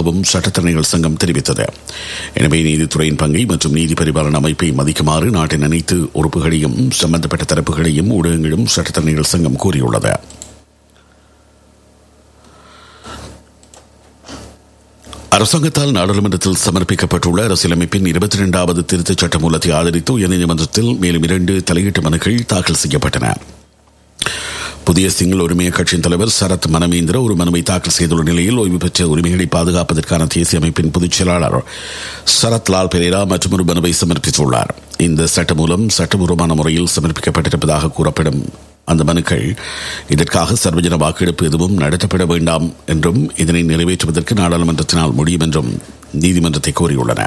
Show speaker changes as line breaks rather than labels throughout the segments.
வருவதாகவும் சட்டத்தரணிகள் சங்கம் தெரிவித்தது எனவே நீதித்துறையின் பங்கை மற்றும் நீதி பரிபாலன அமைப்பை மதிக்குமாறு நாட்டின் அனைத்து உறுப்புகளையும் சம்பந்தப்பட்ட தரப்புகளையும் ஊடகங்களும் சட்டத்தரணிகள் சங்கம் கூறியுள்ளது அரசாங்கத்தால் நாடாளுமன்றத்தில் சமர்ப்பிக்கப்பட்டுள்ள அரசியலமைப்பின் இருபத்தி இரண்டாவது திருத்தச் சட்ட மூலத்தை ஆதரித்து உயர்நீதிமன்றத்தில் மேலும் இரண்டு தலையீட்டு மனுக்கள் தாக்கல் செய்யப்பட்டன புதிய சிங்கிள் உரிமைய கட்சியின் தலைவர் சரத் மனமேந்திர ஒரு மனுவை தாக்கல் செய்துள்ள நிலையில் ஓய்வு பெற்ற உரிமைகளை பாதுகாப்பதற்கான தேசிய அமைப்பின் பொதுச் செயலாளர் சரத் லால் பெரேரா மற்றும் ஒரு மனுவை சமர்ப்பித்துள்ளார் இந்த சட்ட மூலம் சட்டபூர்வமான முறையில் சமர்ப்பிக்கப்பட்டிருப்பதாக கூறப்படும் அந்த மனுக்கள் இதற்காக சர்வஜன வாக்கெடுப்பு எதுவும் நடத்தப்பட வேண்டாம் என்றும் இதனை நிறைவேற்றுவதற்கு நாடாளுமன்றத்தினால் முடியும் என்றும் நீதிமன்றத்தை கோரியுள்ளன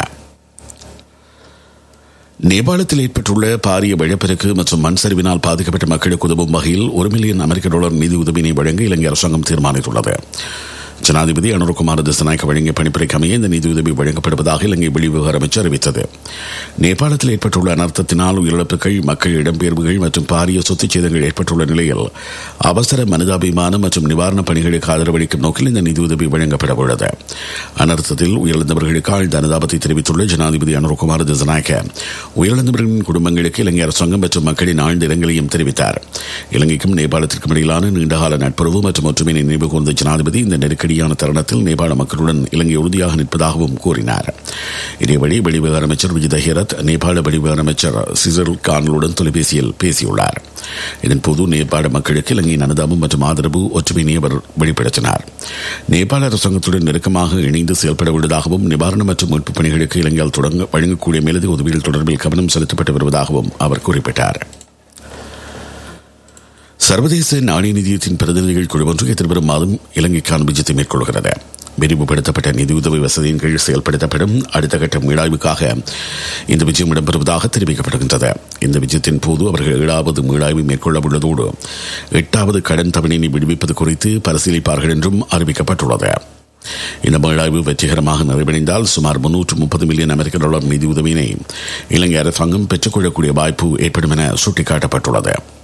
நேபாளத்தில் ஏற்பட்டுள்ள பாரிய வெள்ளப்பெருக்கு மற்றும் மண் சரிவினால் பாதிக்கப்பட்ட மக்களுக்கு உதவும் வகையில் ஒரு மில்லியன் அமெரிக்க டாலர் நிதி உதவியினை வழங்க இலங்கை அரசாங்கம் தீர்மானித்துள்ளது ஜனாதிபதி அனுரகுமார் திசநாயக்க வழங்கிய பணிப்புரைக்கு அமைய இந்த நிதியுதவி வழங்கப்படுவதாக இலங்கை வெளிவிவகார அமைச்சர் அறிவித்தது நேபாளத்தில் ஏற்பட்டுள்ள அனர்த்தத்தினால் உயிரிழப்புகள் மக்கள் இடம்பெயர்வுகள் மற்றும் பாரிய சொத்து சேதங்கள் ஏற்பட்டுள்ள நிலையில் அவசர மனிதாபிமானம் மற்றும் நிவாரணப் பணிகளுக்கு ஆதரவளிக்கும் நோக்கில் இந்த நிதியுதவி வழங்கப்பட உள்ளது அனர்த்தத்தில் உயிரிழந்தவர்களுக்கு ஆழ்ந்த அனுதாபத்தை தெரிவித்துள்ள ஜனாதிபதி அனுரகுமார் திசநாயக்க உயிரிழந்தவர்களின் குடும்பங்களுக்கு இலங்கை அரசாங்கம் மற்றும் மக்களின் ஆழ்ந்த இரங்கலையும் தெரிவித்தார் இலங்கைக்கும் நேபாளத்திற்கும் இடையிலான நீண்டகால நட்புறவு மற்றும் ஒற்றுமையை நினைவு கூர்ந்த ஜனாதிபதி இந்த நெருக்கடி நெருக்கடியான தருணத்தில் நேபாள மக்களுடன் இலங்கை உறுதியாக நிற்பதாகவும் கூறினார் இதேவழி வெளிவிவகார அமைச்சர் விஜித ஹேரத் நேபாள வெளிவிவகார அமைச்சர் சிசர் கான்களுடன் தொலைபேசியில் பேசியுள்ளார் இதன்போது நேபாள மக்களுக்கு இலங்கையின் அனுதாபம் மற்றும் ஆதரவு ஒற்றுமையினை அவர் வெளிப்படுத்தினார் நேபாள அரசாங்கத்துடன் நெருக்கமாக இணைந்து செயல்பட உள்ளதாகவும் நிவாரணம் மற்றும் மீட்பு பணிகளுக்கு இலங்கையால் தொடங்க வழங்கக்கூடிய மேலதிக உதவிகள் தொடர்பில் கவனம் செலுத்தப்பட்டு வருவதாகவும் அவர் குறிப்பிட்டார் சர்வதேச நாணய நிதியத்தின் பிரதிநிதிகள் குழு ஒன்று எதிர்வரும் மாதம் இலங்கைக்கான விஜயத்தை மேற்கொள்கிறது விரிவுபடுத்தப்பட்ட நிதியுதவி வசதியின் கீழ் செயல்படுத்தப்படும் அடுத்த கட்ட மீளாய்வுக்காக இந்த விஜயம் இடம்பெறுவதாக தெரிவிக்கப்படுகின்றது இந்த விஜயத்தின் போது அவர்கள் ஏழாவது மீளாய்வு மேற்கொள்ள உள்ளதோடு எட்டாவது கடன் தவணையை விடுவிப்பது குறித்து பரிசீலிப்பார்கள் என்றும் அறிவிக்கப்பட்டுள்ளது இந்த மீளாய்வு வெற்றிகரமாக நிறைவடைந்தால் சுமார் முன்னூற்று முப்பது மில்லியன் அமெரிக்க டாலர் நிதி உதவியினை இலங்கை அரசாங்கம் பெற்றுக்கொள்ளக்கூடிய வாய்ப்பு ஏற்படும் என சுட்டிக்காட்டப்பட்டுள்ளது